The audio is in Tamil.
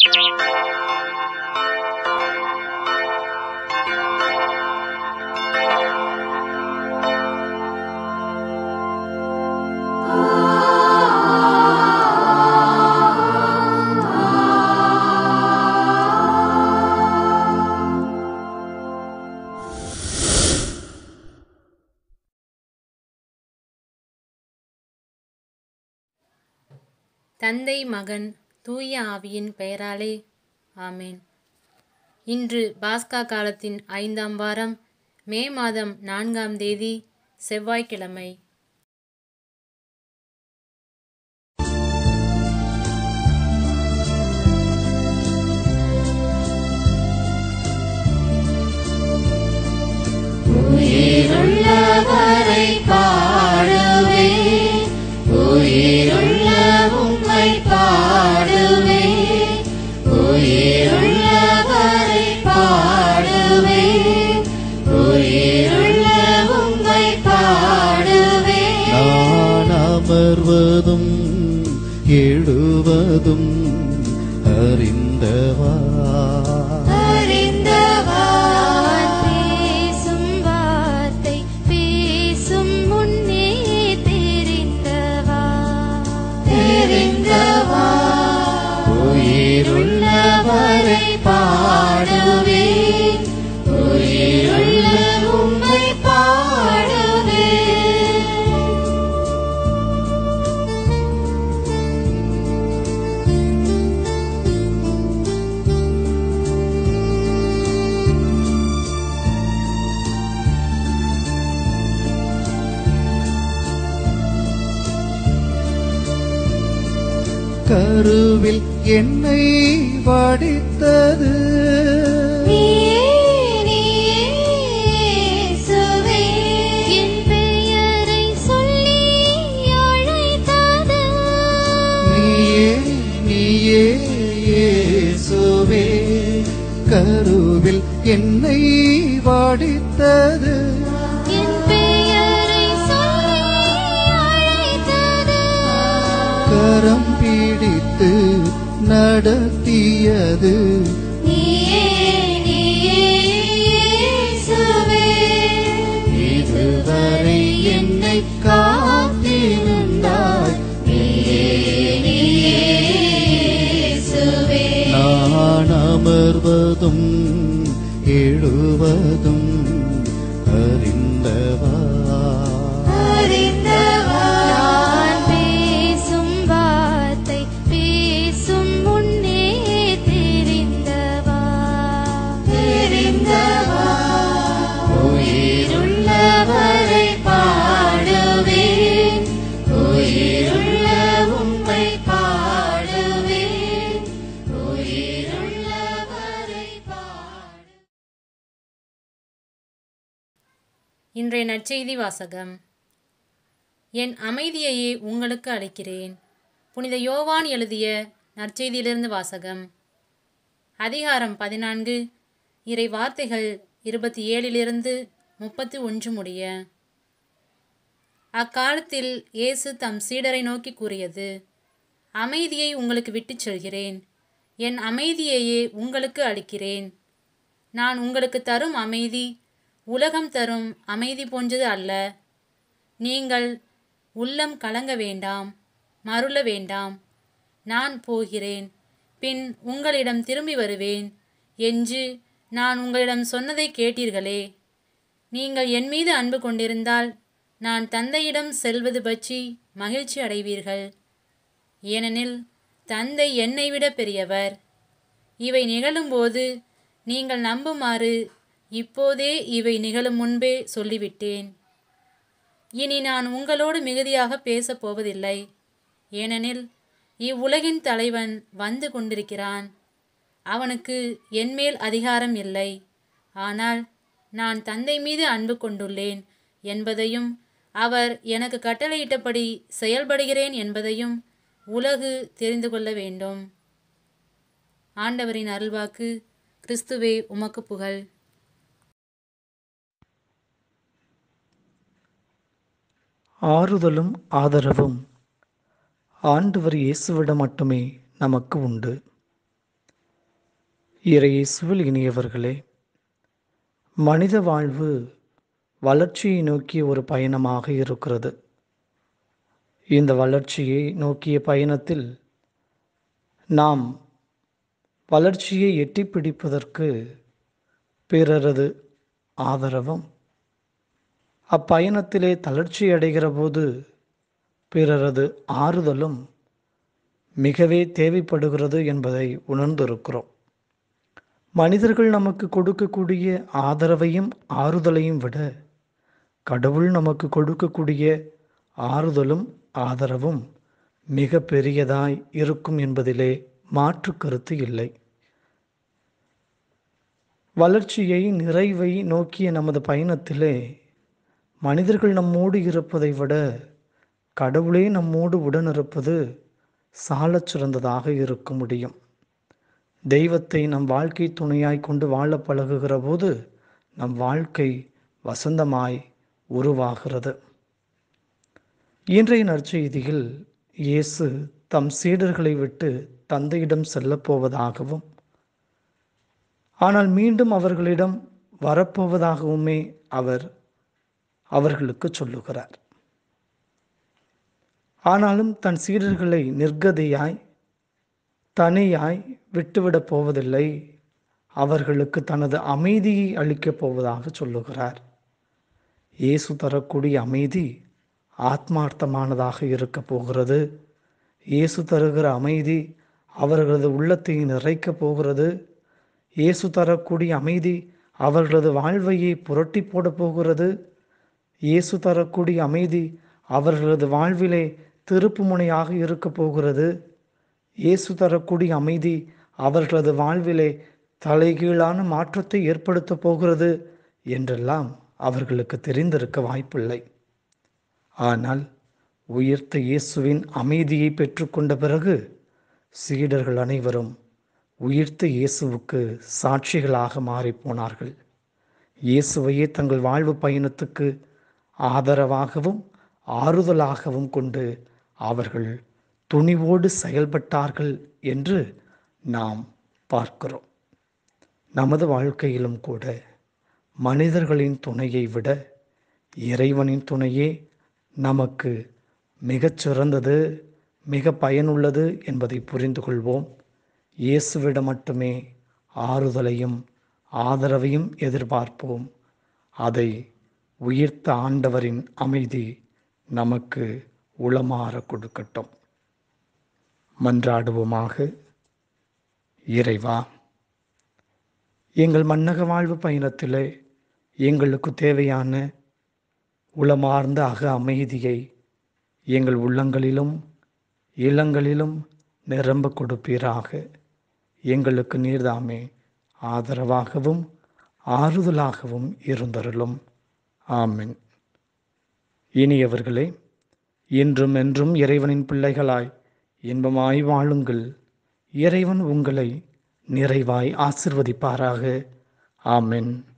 தந்தை மகன் தூய ஆவியின் பெயராலே ஆமேன் இன்று பாஸ்கா காலத்தின் ஐந்தாம் வாரம் மே மாதம் நான்காம் தேதி செவ்வாய்க்கிழமை உயிருள்ளவரை பாடுவே உயிருள்ள உம்மை பாடுவே உயிருள்ளவரை பாடுவே உயிருள்ள உம்மை பாடுவே நான் அமர்வதும் எழுவதும் அறிந்தவா அறிந்தவான் பேசும் வார்த்தை பேசும் முன்னே தெரிந்தவா தெரிந்தவா உயிருள்ளவரை பாடுவே உயிருள்ள உம்மை பாடுவே கருவில் என்னை வடித்தது நீயே நீயே இயேசுவே என் பெயரை சொல்லி அழைத்தது நீயே நீயே இயேசுவே கருவில் என்னை வடித்தது என் பெயரை சொல்லி அழைத்தது கரம் பிடித்து நடத்தியது நீயே நீயே இயேசுவே இதுவரை என்னை காத்திருந்தாய் நீயே நீயே இயேசுவே நான் அமர்வதும் எழுவதும் அறிந்தவா அறிந்தவா நான் பேசும் வார்த்தை பேசும் முன்னே தெரிந்தவா தெரிந்தவா உயிருள்ளவரை பாடுவேன் உயிருள்ள உம்மை பாடுவேன் உயிருள்ளவரை பாடு இன்றைய நற்செய்தி வாசகம் என் அமைதியையே உங்களுக்கு அளிக்கிறேன் புனித யோவான் எழுதிய நற்செய்தியிலிருந்து வாசகம் அதிகாரம் பதினான்கு இறை வார்த்தைகள் இருபத்தி ஏழிலிருந்து முப்பத்தி ஒன்று முடிய அக்காலத்தில் இயேசு தம் சீடரை நோக்கி கூறியது அமைதியை உங்களுக்கு விட்டுச் செல்கிறேன் என் அமைதியையே உங்களுக்கு அளிக்கிறேன் நான் உங்களுக்கு தரும் அமைதி உலகம் தரும் அமைதி போன்றது அல்ல நீங்கள் உள்ளம் கலங்க வேண்டாம் மருள வேண்டாம் நான் போகிறேன் பின் உங்களிடம் திரும்பி வருவேன் என்று நான் உங்களிடம் சொன்னதை கேட்டீர்களே நீங்கள் என் மீது அன்பு கொண்டிருந்தால் நான் தந்தையிடம் செல்வது பற்றி மகிழ்ச்சி அடைவீர்கள் ஏனெனில் தந்தை என்னை விட பெரியவர் இவை நிகழும்போது நீங்கள் நம்புமாறு இப்போதே இவை நிகழும் முன்பே சொல்லிவிட்டேன் இனி நான் உங்களோடு மிகுதியாக பேசப் போவதில்லை ஏனெனில் இவ்வுலகின் தலைவன் வந்து கொண்டிருக்கிறான் அவனுக்கு என்மேல் அதிகாரம் இல்லை ஆனால் நான் தந்தை மீது அன்பு கொண்டுள்ளேன் என்பதையும் அவர் எனக்கு கட்டளையிட்டபடி செயல்படுகிறேன் என்பதையும் உலகு தெரிந்து கொள்ள வேண்டும் ஆண்டவரின் அருள்வாக்கு கிறிஸ்துவே உமக்கு புகழ் ஆறுதலும் ஆதரவும் ஆண்டவர் இயேசுவிடம் மட்டுமே நமக்கு உண்டு இறையேசுவில் இனியவர்களே மனித வாழ்வு வளர்ச்சியை நோக்கிய ஒரு பயணமாக இருக்கிறது இந்த வளர்ச்சியை நோக்கிய பயணத்தில் நாம் வளர்ச்சியை எட்டி பிடிப்பதற்கு பிறரது ஆதரவும் அப்பயணத்திலே தளர்ச்சி அடைகிற போது பிறரது ஆறுதலும் மிகவே தேவைப்படுகிறது என்பதை உணர்ந்திருக்கிறோம் மனிதர்கள் நமக்கு கொடுக்கக்கூடிய ஆதரவையும் ஆறுதலையும் விட கடவுள் நமக்கு கொடுக்கக்கூடிய ஆறுதலும் ஆதரவும் மிக பெரியதாய் இருக்கும் என்பதிலே மாற்று கருத்து இல்லை வளர்ச்சியை நிறைவை நோக்கிய நமது பயணத்திலே மனிதர்கள் நம்மோடு இருப்பதை விட கடவுளே நம்மோடு உடனிருப்பது சாலச் சிறந்ததாக இருக்க முடியும் தெய்வத்தை நம் வாழ்க்கை துணையாய் கொண்டு வாழ பழகுகிற போது நம் வாழ்க்கை வசந்தமாய் உருவாகிறது இன்றைய நற்செய்தியில் இயேசு தம் சீடர்களை விட்டு தந்தையிடம் செல்லப் போவதாகவும் ஆனால் மீண்டும் அவர்களிடம் வரப்போவதாகவுமே அவர் அவர்களுக்கு சொல்லுகிறார் ஆனாலும் தன் சீடர்களை நிர்கதியாய் தனியாய் விட்டுவிடப் போவதில்லை அவர்களுக்கு தனது அமைதியை அளிக்கப் போவதாக சொல்லுகிறார் இயேசு தரக்கூடிய அமைதி ஆத்மார்த்தமானதாக இருக்க போகிறது இயேசு தருகிற அமைதி அவர்களது உள்ளத்தை நிறைக்கப் போகிறது இயேசு தரக்கூடிய அமைதி அவர்களது வாழ்வையை புரட்டி போடப் போகிறது இயேசு தரக்கூடிய அமைதி அவர்களது வாழ்விலே திருப்பு முனையாக இருக்க போகிறது இயேசு தரக்கூடிய அமைதி அவர்களது வாழ்விலே தலைகீழான மாற்றத்தை ஏற்படுத்த போகிறது என்றெல்லாம் அவர்களுக்கு தெரிந்திருக்க வாய்ப்பில்லை ஆனால் உயிர்த்த இயேசுவின் அமைதியை பெற்றுக்கொண்ட பிறகு சீடர்கள் அனைவரும் உயிர்த்த இயேசுவுக்கு சாட்சிகளாக மாறிப்போனார்கள் இயேசுவையே தங்கள் வாழ்வு பயணத்துக்கு ஆதரவாகவும் ஆறுதலாகவும் கொண்டு அவர்கள் துணிவோடு செயல்பட்டார்கள் என்று நாம் பார்க்கிறோம் நமது வாழ்க்கையிலும் கூட மனிதர்களின் துணையை விட இறைவனின் துணையே நமக்கு மிகச் சிறந்தது மிக பயனுள்ளது என்பதை புரிந்து கொள்வோம் இயேசுவிடம் மட்டுமே ஆறுதலையும் ஆதரவையும் எதிர்பார்ப்போம் அதை உயிர்த்த ஆண்டவரின் அமைதி நமக்கு உளமாற கொடுக்கட்டும் மன்றாடுவோமாக இறைவா எங்கள் மன்னக வாழ்வு பயணத்திலே எங்களுக்கு தேவையான உளமார்ந்த அக அமைதியை எங்கள் உள்ளங்களிலும் இல்லங்களிலும் நிரம்ப கொடுப்பீராக எங்களுக்கு நீர்தாமே ஆதரவாகவும் ஆறுதலாகவும் இருந்தருளும் ஆமென் இனியவர்களே இன்றும் என்றும் இறைவனின் பிள்ளைகளாய் இன்பமாய் வாழுங்கள் இறைவன் உங்களை நிறைவாய் ஆசிர்வதிப்பாராக ஆமென்